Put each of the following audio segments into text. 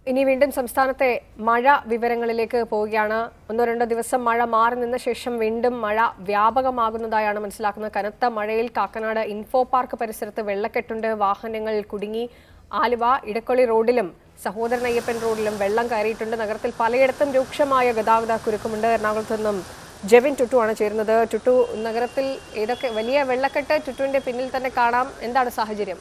ഇനി വീണ്ടും സംസ്ഥാനത്തെ മഴ വിവരങ്ങളിലേക്ക് പോവുകയാണ് ഒന്നോ രണ്ടോ ദിവസം മഴ മാറി നിന്ന ശേഷം വീണ്ടും മഴ വ്യാപകമാകുന്നതായാണ് മനസ്സിലാക്കുന്നത് കനത്ത മഴയിൽ കാക്കനാട് ഇൻഫോ പാർക്ക് പരിസരത്ത് വെള്ളക്കെട്ടുണ്ട് വാഹനങ്ങൾ കുടുങ്ങി ആലുവ ഇടക്കൊള്ളി റോഡിലും സഹോദരൻ അയ്യപ്പൻ റോഡിലും വെള്ളം കയറിയിട്ടുണ്ട് നഗരത്തിൽ പലയിടത്തും രൂക്ഷമായ ഗതാഗത കുരുക്കുമുണ്ട് എറണാകുളത്ത് നിന്നും ജെവിൻ ടുട്ടു ആണ് ചേരുന്നത് ടുട്ടു നഗരത്തിൽ ഏതൊക്കെ വലിയ വെള്ളക്കെട്ട് ടുട്ടുവിന്റെ പിന്നിൽ തന്നെ കാണാം എന്താണ് സാഹചര്യം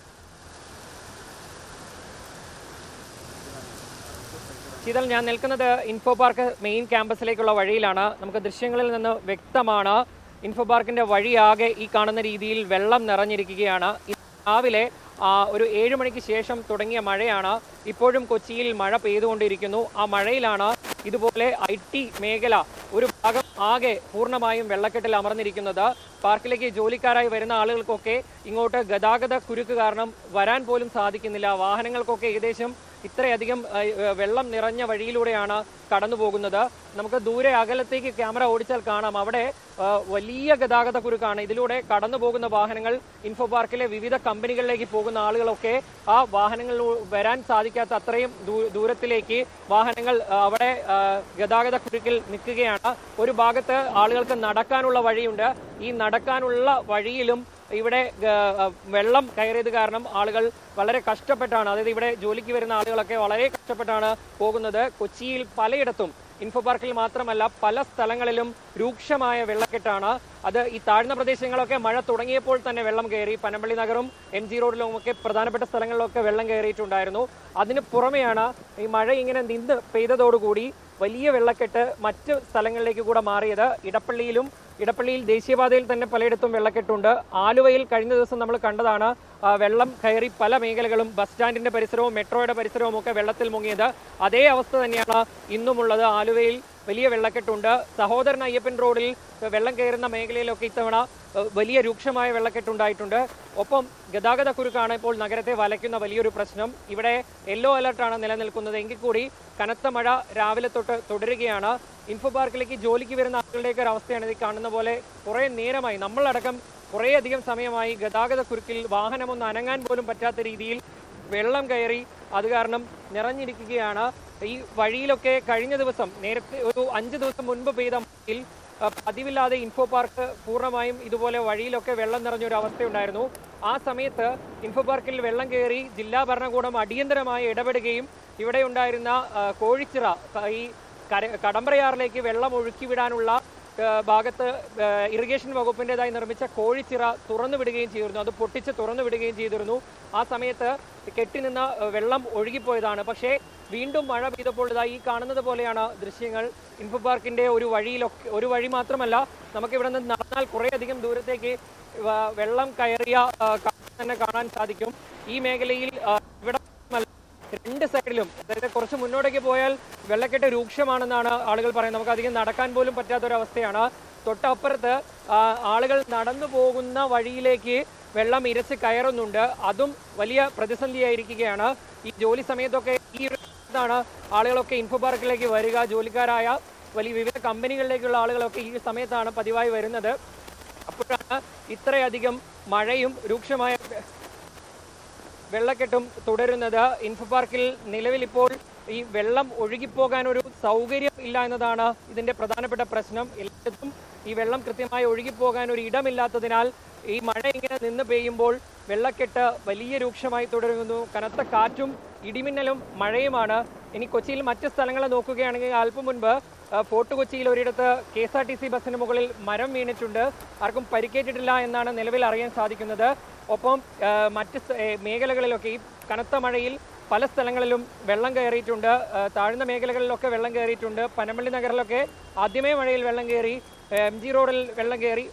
ശീതൽ ഞാൻ നിൽക്കുന്നത് ഇൻഫോ പാർക്ക് മെയിൻ ക്യാമ്പസിലേക്കുള്ള വഴിയിലാണ് നമുക്ക് ദൃശ്യങ്ങളിൽ നിന്ന് വ്യക്തമാണ് ഇൻഫോ പാർക്കിന്റെ വഴിയാകെ ഈ കാണുന്ന രീതിയിൽ വെള്ളം നിറഞ്ഞിരിക്കുകയാണ് ഇന്ന് രാവിലെ ആ, ഒരു ഏഴ് മണിക്ക് ശേഷം തുടങ്ങിയ മഴയാണ് ഇപ്പോഴും കൊച്ചിയിൽ മഴ പെയ്തുകൊണ്ടിരിക്കുന്നു ആ മഴയിലാണ് ഇതുപോലെ ഐ ടി മേഖല ഒരു ഭാഗം ആകെ പൂർണ്ണമായും വെള്ളക്കെട്ടിൽ അമർന്നിരിക്കുന്നത് പാർക്കിലേക്ക് ജോലിക്കാരായി വരുന്ന ആളുകൾക്കൊക്കെ ഇങ്ങോട്ട് ഗതാഗത കുരുക്ക് കാരണം വരാൻ പോലും സാധിക്കുന്നില്ല വാഹനങ്ങൾക്കൊക്കെ ഏകദേശം ഇത്രയധികം ആ, ഏ, വെള്ളം നിറഞ്ഞ വഴിയിലൂടെയാണ് കടന്നു പോകുന്നത് നമുക്ക് ദൂരെ അകലത്തേക്ക് ക്യാമറ ഓടിച്ചാൽ കാണാം അവിടെ ആ, വലിയ ഗതാഗത കുരുക്കാണ് ഇതിലൂടെ കടന്നു പോകുന്ന വാഹനങ്ങൾ ഇൻഫോ പാർക്കിലെ വിവിധ കമ്പനികളിലേക്ക് പോകുന്ന ആളുകളൊക്കെ ആ വാഹനങ്ങളിൽ വരാൻ സാധിക്കാത്ത അത്രയും ദൂ- ദൂരത്തിലേക്ക് വാഹനങ്ങൾ ആ, അവിടെ ആ, ഗതാഗത കുരുക്കിൽ നിൽക്കുകയാണ് ഒരു ഭാഗത്ത് ആളുകൾക്ക് നടക്കാനുള്ള വഴിയുണ്ട് ഈ നടക്കാനുള്ള വഴിയിലും ഇവിടെ ഗ- വെള്ളം കയറിയത് കാരണം ആളുകൾ വളരെ കഷ്ടപ്പെട്ടാണ് അതായത് ഇവിടെ ജോലിക്ക് വരുന്ന ആളുകളൊക്കെ വളരെ കഷ്ടപ്പെട്ടാണ് പോകുന്നത് കൊച്ചിയിൽ പലയിടത്തും ഇൻഫോ പാർക്കിൽ മാത്രമല്ല പല സ്ഥലങ്ങളിലും രൂക്ഷമായ വെള്ളക്കെട്ടാണ് അത് ഈ താഴ്ന്ന പ്രദേശങ്ങളൊക്കെ മഴ തുടങ്ങിയപ്പോൾ തന്നെ വെള്ളം കയറി പനമ്പള്ളി നഗറും എം ജി റോഡിലും ഒക്കെ പ്രധാനപ്പെട്ട സ്ഥലങ്ങളിലൊക്കെ വെള്ളം കയറിയിട്ടുണ്ടായിരുന്നു അതിന് പുറമെയാണ് ഈ മഴ ഇങ്ങനെ നിന്ന് പെയ്തതോടുകൂടി വലിയ വെള്ളക്കെട്ട് മറ്റ് സ്ഥലങ്ങളിലേക്ക് കൂടെ മാറിയത് ഇടപ്പള്ളിയിലും ഇടപ്പള്ളിയിൽ ദേശീയപാതയിൽ തന്നെ പലയിടത്തും വെള്ളക്കെട്ടുണ്ട് ആലുവയിൽ കഴിഞ്ഞ ദിവസം നമ്മൾ കണ്ടതാണ് ആ, വെള്ളം കയറി പല മേഖലകളും ബസ് സ്റ്റാൻഡിന്റെ പരിസരവും മെട്രോയുടെ പരിസരവും ഒക്കെ വെള്ളത്തിൽ മുങ്ങിയത് അതേ അവസ്ഥ തന്നെയാണ് ഇന്നുമുള്ളത് ആലുവയിൽ വലിയ വെള്ളക്കെട്ടുണ്ട് സഹോദരൻ അയ്യപ്പൻ റോഡിൽ വെള്ളം കയറുന്ന മേഖലയിലൊക്കെ ഇത്തവണ ഏഹ്, വലിയ രൂക്ഷമായ വെള്ളക്കെട്ടുണ്ടായിട്ടുണ്ട് ഒപ്പം ഗതാഗത കുരുക്കാണ് ഇപ്പോൾ നഗരത്തെ വലയ്ക്കുന്ന വലിയൊരു പ്രശ്നം ഇവിടെ യെല്ലോ അലർട്ടാണ് നിലനിൽക്കുന്നത് എങ്കിൽ കൂടി കനത്ത മഴ രാവിലെ തൊട്ട് തുടരുകയാണ് ഇൻഫോ പാർക്കിലേക്ക് ജോലിക്ക് വരുന്ന ആളുകളുടെയൊക്കെ ഒരു അവസ്ഥയാണ് ഇത് കാണുന്ന പോലെ കുറേ നേരമായി നമ്മളടക്കം കുറേയധികം സമയമായി ഗതാഗത കുരുക്കിൽ വാഹനമൊന്നും അനങ്ങാൻ പോലും പറ്റാത്ത രീതിയിൽ വെള്ളം കയറി അത് കാരണം നിറഞ്ഞിരിക്കുകയാണ് ഈ വഴിയിലൊക്കെ കഴിഞ്ഞ ദിവസം നേരത്തെ ഒരു അഞ്ച് ദിവസം മുൻപ് പെയ്ത മഴയിൽ ആ, പതിവില്ലാതെ ഇൻഫോ പാർക്ക് പൂർണ്ണമായും ഇതുപോലെ വഴിയിലൊക്കെ വെള്ളം നിറഞ്ഞൊരു അവസ്ഥയുണ്ടായിരുന്നു ആ സമയത്ത് ഇൻഫോ പാർക്കിൽ വെള്ളം കയറി ജില്ലാ ഭരണകൂടം അടിയന്തരമായി ഇടപെടുകയും ഇവിടെ ഉണ്ടായിരുന്ന ആ, കോഴിച്ചിറ ക- ഈ കര കടമ്പ്രയാറിലേക്ക് വെള്ളം ഒഴുക്കി വിടാനുള്ള ആ, ഭാഗത്ത് ആ, ഇറിഗേഷൻ വകുപ്പിൻ്റെതായി നിർമ്മിച്ച കോഴിച്ചിറ തുറന്നു വിടുകയും ചെയ്തിരുന്നു അത് പൊട്ടിച്ച് തുറന്നു വിടുകയും ചെയ്തിരുന്നു ആ സമയത്ത് കെട്ടിനിന്ന ആ, വെള്ളം ഒഴുകിപ്പോയതാണ് പക്ഷേ വീണ്ടും മഴ പെയ്തപ്പോൾ ഇതാ ഈ കാണുന്നത് പോലെയാണ് ദൃശ്യങ്ങൾ ഇൻഫോ പാർക്കിന്റെ ഒരു വഴിയിലൊക്കെ ഒരു വഴി മാത്രമല്ല നമുക്ക് ഇവിടെ നിന്ന് നടന്നാൽ കുറേയധികം ദൂരത്തേക്ക് വ- വെള്ളം കയറിയ ആ, കാഴ്ച തന്നെ കാണാൻ സാധിക്കും ഈ മേഖലയിൽ ആ, ഇവിടെ മാത്രമല്ല, രണ്ട് സൈഡിലും അതായത് കുറച്ച് മുന്നോട്ടേക്ക് പോയാൽ വെള്ളക്കെട്ട് രൂക്ഷമാണെന്നാണ് ആളുകൾ പറയുന്നത് നമുക്ക് അധികം നടക്കാൻ പോലും പറ്റാത്തൊരവസ്ഥയാണ് തൊട്ടപ്പുറത്ത് ആ, ആളുകൾ നടന്നു പോകുന്ന വഴിയിലേക്ക് വെള്ളം ഇരച്ച് കയറുന്നുണ്ട് അതും വലിയ പ്രതിസന്ധിയായിരിക്കുകയാണ് ഈ ജോലി സമയത്തൊക്കെ ഈ ഒരു സമയത്താണ് ആളുകളൊക്കെ ഇൻഫോ പാർക്കിലേക്ക് വരിക ജോലിക്കാരായ വലിയ വിവിധ കമ്പനികളിലേക്കുള്ള ആളുകളൊക്കെ ഈ സമയത്താണ് പതിവായി വരുന്നത് അപ്പോഴാണ് ഇത്രയധികം മഴയും രൂക്ഷമായ വെള്ളക്കെട്ടും തുടരുന്നത് ഇൻഫോ പാർക്കിൽ നിലവിൽ ഇപ്പോൾ ഈ വെള്ളം ഒഴുകിപ്പോകാൻ ഒരു സൗകര്യം ഇല്ല എന്നതാണ് ഇതിന്റെ പ്രധാനപ്പെട്ട പ്രശ്നം എല്ലായിടത്തും ഈ വെള്ളം കൃത്യമായി ഒഴുകിപ്പോകാൻ ഒരു ഇടമില്ലാത്തതിനാൽ ഈ മഴ ഇങ്ങനെ നിന്ന് പെയ്യുമ്പോൾ വെള്ളക്കെട്ട് വലിയ രൂക്ഷമായി തുടരുന്നു കനത്ത കാറ്റും ഇടിമിന്നലും മഴയുമാണ് ഇനി കൊച്ചിയിൽ മറ്റ് സ്ഥലങ്ങൾ നോക്കുകയാണെങ്കിൽ അല്പം മുൻപ് ആ, ഫോർട്ട് കൊച്ചിയിൽ ഒരിടത്ത് K S R T C ബസ്സിന് മുകളിൽ മരം വീണിട്ടുണ്ട് ആർക്കും പരിക്കേറ്റിട്ടില്ല എന്നാണ് നിലവിൽ അറിയാൻ സാധിക്കുന്നത് ഒപ്പം ആ, മറ്റ് സ്ഥ- ഏ, മേഖലകളിലൊക്കെ ഈ കനത്ത മഴയിൽ പല സ്ഥലങ്ങളിലും വെള്ളം കയറിയിട്ടുണ്ട് ആ, താഴ്ന്ന മേഖലകളിലൊക്കെ വെള്ളം കയറിയിട്ടുണ്ട് പനമ്പള്ളി നഗറിലൊക്കെ ആദ്യമേ മഴയിൽ വെള്ളം കയറി എം ജി റോഡിൽ വെള്ളം കയറി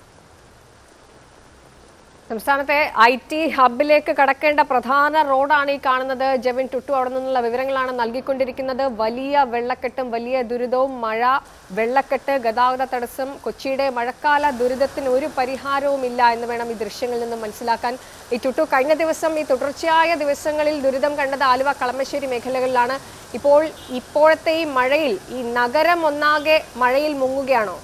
സംസ്ഥാനത്തെ ഐ ടി ഹബിലേക്ക് കടക്കേണ്ട പ്രധാന റോഡാണ് ഈ കാണുന്നത് ജെവിൻ ടുട്ടു അവിടെ നിന്നുള്ള വിവരങ്ങളാണ് നൽകിക്കൊണ്ടിരിക്കുന്നത് വലിയ വെള്ളക്കെട്ടും വലിയ ദുരിതവും മഴ വെള്ളക്കെട്ട് ഗതാഗത തടസ്സം കൊച്ചിയുടെ മഴക്കാല ദുരിതത്തിന് ഒരു പരിഹാരവും ഇല്ല എന്ന് വേണം ഈ ദൃശ്യങ്ങളിൽ നിന്നും മനസ്സിലാക്കാൻ ഈ ടുട്ടു കഴിഞ്ഞ ദിവസം ഈ തുടർച്ചയായ ദിവസങ്ങളിൽ ദുരിതം കണ്ടത് ആലുവ കളമശ്ശേരി മേഖലകളിലാണ് ഇപ്പോൾ ഇപ്പോഴത്തെ ഈ മഴയിൽ ഈ നഗരം ഒന്നാകെ മഴയിൽ മുങ്ങുകയാണോ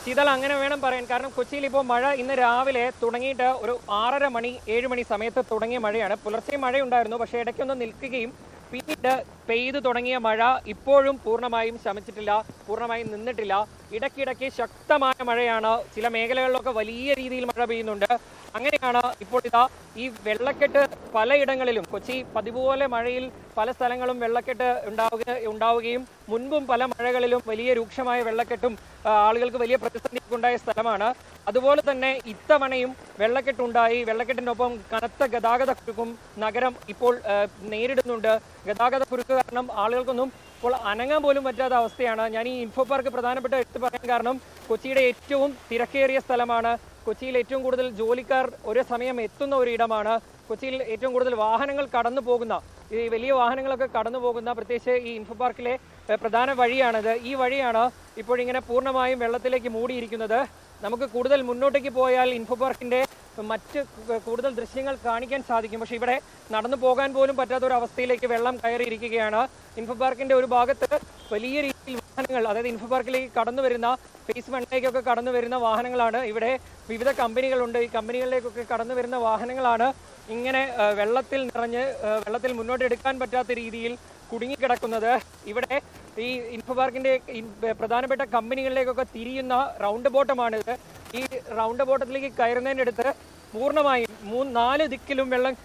ശീതൾ അങ്ങനെ വേണം പറയാൻ കാരണം കൊച്ചിയിൽ ഇപ്പോൾ മഴ ഇന്ന് രാവിലെ തുടങ്ങിയിട്ട് ഒരു ആറര മണി ഏഴ് മണി സമയത്ത് തുടങ്ങിയ മഴയാണ് പുലർച്ചെ മഴയുണ്ടായിരുന്നു പക്ഷേ ഇടയ്ക്കൊന്ന് നിൽക്കുകയും പിന്നീട് പെയ്തു തുടങ്ങിയ മഴ ഇപ്പോഴും പൂർണ്ണമായും ശമിച്ചിട്ടില്ല പൂർണ്ണമായും നിന്നിട്ടില്ല ഇടയ്ക്കിടയ്ക്ക് ശക്തമായ മഴയാണ് ചില മേഖലകളിലൊക്കെ വലിയ രീതിയിൽ മഴ പെയ്യുന്നുണ്ട് അങ്ങനെയാണ് ഇപ്പോൾ ഇതാ ഈ വെള്ളക്കെട്ട് പലയിടങ്ങളിലും കൊച്ചി പതിപോലെ മഴയിൽ പല സ്ഥലങ്ങളും വെള്ളക്കെട്ട് ഉണ്ടാവുക ഉണ്ടാവുകയും മുൻപും പല മഴകളിലും വലിയ രൂക്ഷമായ വെള്ളക്കെട്ടും ആ, ആളുകൾക്ക് വലിയ പ്രതിസന്ധിയൊക്കെ ഉണ്ടായ സ്ഥലമാണ് അതുപോലെ തന്നെ ഇത്തവണയും വെള്ളക്കെട്ടുണ്ടായി വെള്ളക്കെട്ടിനൊപ്പം കനത്ത ഗതാഗത കുരുക്കും നഗരം ഇപ്പോൾ ആ, നേരിടുന്നുണ്ട് ഗതാഗത കുരുക്ക് കാരണം ആളുകൾക്കൊന്നും ഇപ്പോൾ അനങ്ങാൻ പോലും പറ്റാത്ത അവസ്ഥയാണ് ഞാൻ ഈ ഇൻഫോ പാർക്ക് പ്രധാനപ്പെട്ട എടുത്തു പറയാൻ കാരണം കൊച്ചിയുടെ ഏറ്റവും തിരക്കേറിയ സ്ഥലമാണ് കൊച്ചിയിൽ ഏറ്റവും കൂടുതൽ ജോലിക്കാർ ഒരേ സമയം എത്തുന്ന ഒരു ഇടമാണ് കൊച്ചിയിൽ ഏറ്റവും കൂടുതൽ വാഹനങ്ങൾ കടന്നു പോകുന്ന ഈ വലിയ വാഹനങ്ങളൊക്കെ കടന്നു പോകുന്ന പ്രത്യേകിച്ച് ഈ ഇൻഫോ പാർക്കിലെ ഏഹ്, പ്രധാന വഴിയാണിത് ഈ വഴിയാണ് ഇപ്പോഴിങ്ങനെ പൂർണ്ണമായും വെള്ളത്തിലേക്ക് മൂടിയിരിക്കുന്നത് നമുക്ക് കൂടുതൽ മുന്നോട്ടേക്ക് പോയാൽ ഇൻഫോ പാർക്കിന്റെ മറ്റ് കു- കൂടുതൽ ദൃശ്യങ്ങൾ കാണിക്കാൻ സാധിക്കും പക്ഷേ ഇവിടെ നടന്നു പോകാൻ പോലും പറ്റാത്ത ഒരു അവസ്ഥയിലേക്ക് വെള്ളം കയറിയിരിക്കുകയാണ് ഇൻഫോ പാർക്കിന്റെ ഒരു ഭാഗത്ത് വലിയ രീതിയിൽ വാഹനങ്ങൾ അതായത് ഇൻഫോ പാർക്കിലേക്ക് കടന്നു വരുന്ന ഫേസ് വണ്ണിലേക്കൊക്കെ കടന്നു വരുന്ന വാഹനങ്ങളാണ് ഇവിടെ വിവിധ കമ്പനികളുണ്ട് ഈ കമ്പനികളിലേക്കൊക്കെ കടന്നു വരുന്ന വാഹനങ്ങളാണ് ഇങ്ങനെ ആ, വെള്ളത്തിൽ നിറഞ്ഞ് ആ, വെള്ളത്തിൽ മുന്നോട്ട് എടുക്കാൻ പറ്റാത്ത രീതിയിൽ കുടുങ്ങിക്കിടക്കുന്നത് ഇവിടെ ഈ ഇൻഫോ പാർക്കിന്റെ ഈ പ്രധാനപ്പെട്ട കമ്പനികളിലേക്കൊക്കെ തിരിയുന്ന റൗണ്ട് ബോട്ടമാണിത് ഈ റൗണ്ട് ബോട്ടത്തിലേക്ക് കയറുന്നതിൻ്റെ അടുത്ത് പൂർണ്ണമായും മൂന്ന് നാല് ദിക്കിലും വെള്ളം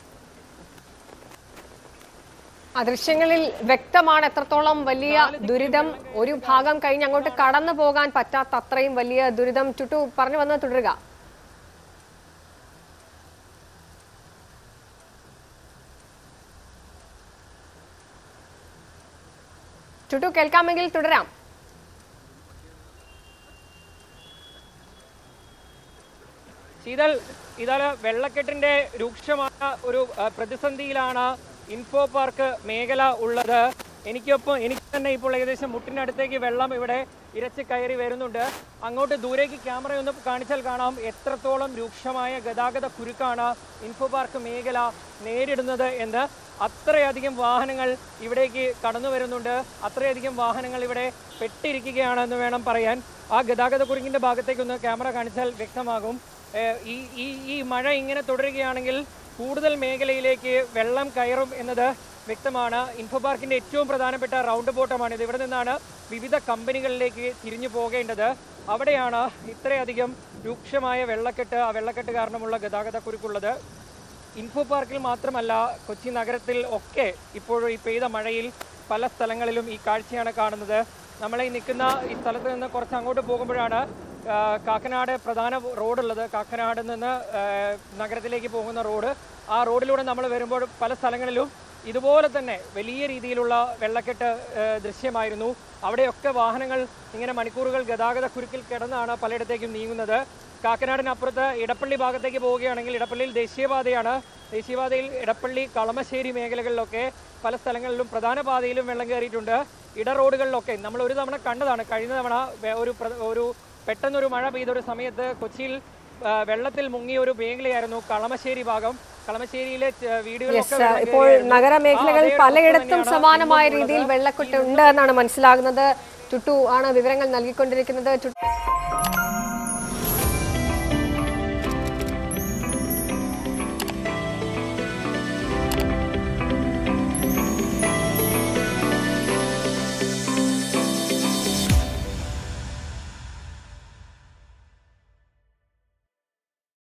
ആ ദൃശ്യങ്ങളിൽ വ്യക്തമാണ് എത്രത്തോളം വലിയ ദുരിതം ഒരു ഭാഗം കഴിഞ്ഞ് അങ്ങോട്ട് കടന്നു പോകാൻ പറ്റാത്ത അത്രയും വലിയ ദുരിതം ചുട്ടു പറഞ്ഞു വന്ന് തുടരുക ചുട്ടു കേൾക്കാമെങ്കിൽ തുടരാം ശീതൾ ഇതാല് വെള്ളക്കെട്ടിന്റെ രൂക്ഷമായ ഒരു ആ, പ്രതിസന്ധിയിലാണ് ഇൻഫോ പാർക്ക് മേഖല ഉള്ളത് എനിക്കൊപ്പം എനിക്ക് തന്നെ ഇപ്പോൾ ഏകദേശം മുട്ടിനടുത്തേക്ക് വെള്ളം ഇവിടെ ഇരച്ച് കയറി വരുന്നുണ്ട് അങ്ങോട്ട് ദൂരേക്ക് ക്യാമറ ഒന്ന് കാണിച്ചാൽ കാണാം എത്രത്തോളം രൂക്ഷമായ ഗതാഗത കുരുക്കാണ് ഇൻഫോ പാർക്ക് മേഖല നേരിടുന്നത് എന്ന് അത്രയധികം വാഹനങ്ങൾ ഇവിടേക്ക് കടന്നു വരുന്നുണ്ട് അത്രയധികം വാഹനങ്ങൾ ഇവിടെ പെട്ടിരിക്കുകയാണ് എന്ന് വേണം പറയാൻ ആ ഗതാഗത കുരുക്കിന്റെ ഭാഗത്തേക്കൊന്ന് ക്യാമറ കാണിച്ചാൽ വ്യക്തമാകും ഏഹ് ഈ ഈ ഈ മഴ ഇങ്ങനെ തുടരുകയാണെങ്കിൽ കൂടുതൽ മേഖലയിലേക്ക് വെള്ളം കയറും എന്നത് വ്യക്തമാണ് ഇൻഫോ പാർക്കിന്റെ ഏറ്റവും പ്രധാനപ്പെട്ട റൗണ്ട് ബോട്ടമാണിത് ഇവിടെ നിന്നാണ് വിവിധ കമ്പനികളിലേക്ക് തിരിഞ്ഞു പോകേണ്ടത് അവിടെയാണ് ഇത്രയധികം രൂക്ഷമായ വെള്ളക്കെട്ട് ആ വെള്ളക്കെട്ട് കാരണമുള്ള ഗതാഗത കുരുക്കുള്ളത് ഇൻഫോ പാർക്കിൽ മാത്രമല്ല കൊച്ചി നഗരത്തിൽ ഒക്കെ ഇപ്പോഴും ഈ പെയ്ത മഴയിൽ പല സ്ഥലങ്ങളിലും ഈ കാഴ്ചയാണ് കാണുന്നത് നമ്മളെ ഈ നിൽക്കുന്ന ഈ സ്ഥലത്ത് നിന്ന് കുറച്ച് അങ്ങോട്ട് പോകുമ്പോഴാണ് ആ, കാക്കനാട് പ്രധാന റോഡുള്ളത് കാക്കനാട് നിന്ന് ആ, നഗരത്തിലേക്ക് പോകുന്ന റോഡ് ആ റോഡിലൂടെ നമ്മൾ വരുമ്പോൾ പല സ്ഥലങ്ങളിലും ഇതുപോലെ തന്നെ വലിയ രീതിയിലുള്ള വെള്ളക്കെട്ട് ആ, ദൃശ്യമായിരുന്നു അവിടെയൊക്കെ വാഹനങ്ങൾ ഇങ്ങനെ മണിക്കൂറുകൾ ഗതാഗത കുരുക്കിൽ കിടന്നാണ് പലയിടത്തേക്കും നീങ്ങുന്നത് കാക്കനാടിനപ്പുറത്ത് ഇടപ്പള്ളി ഭാഗത്തേക്ക് പോവുകയാണെങ്കിൽ ഇടപ്പള്ളിയിൽ ദേശീയപാതയാണ് ദേശീയപാതയിൽ ഇടപ്പള്ളി കളമശ്ശേരി മേഖലകളിലൊക്കെ പല സ്ഥലങ്ങളിലും പ്രധാന പാതയിലും വെള്ളം കയറിയിട്ടുണ്ട് ഇട റോഡുകളിലൊക്കെ നമ്മൾ ഒരു തവണ കണ്ടതാണ് കഴിഞ്ഞ തവണ വേ- ഒരു പ്ര- ഒരു പെട്ടെന്നൊരു മഴ പെയ്ത ഒരു സമയത്ത് കൊച്ചിയിൽ ആ, വെള്ളത്തിൽ മുങ്ങിയ ഒരു മേഖലയായിരുന്നു കളമശ്ശേരി ഭാഗം കളമശ്ശേരിയിലെ ച- വീടുകളിലൊക്കെ യെസ് വെള്ളം ഇപ്പോൾ കയറിയായിരുന്നു. നഗരമേഖലകൾ ആ, അതേ അവസ്ഥ പലയിടത്തും തന്നെയാണ് സമാനമായ ഇന്നും രീതിയിൽ ഉള്ളത്. വെള്ളക്കെട്ട് ഉണ്ട് എന്നാണ് മനസ്സിലാകുന്നത് ചുട്ടു ആണ് വിവരങ്ങൾ നൽകിക്കൊണ്ടിരിക്കുന്നത് ചുട്ടു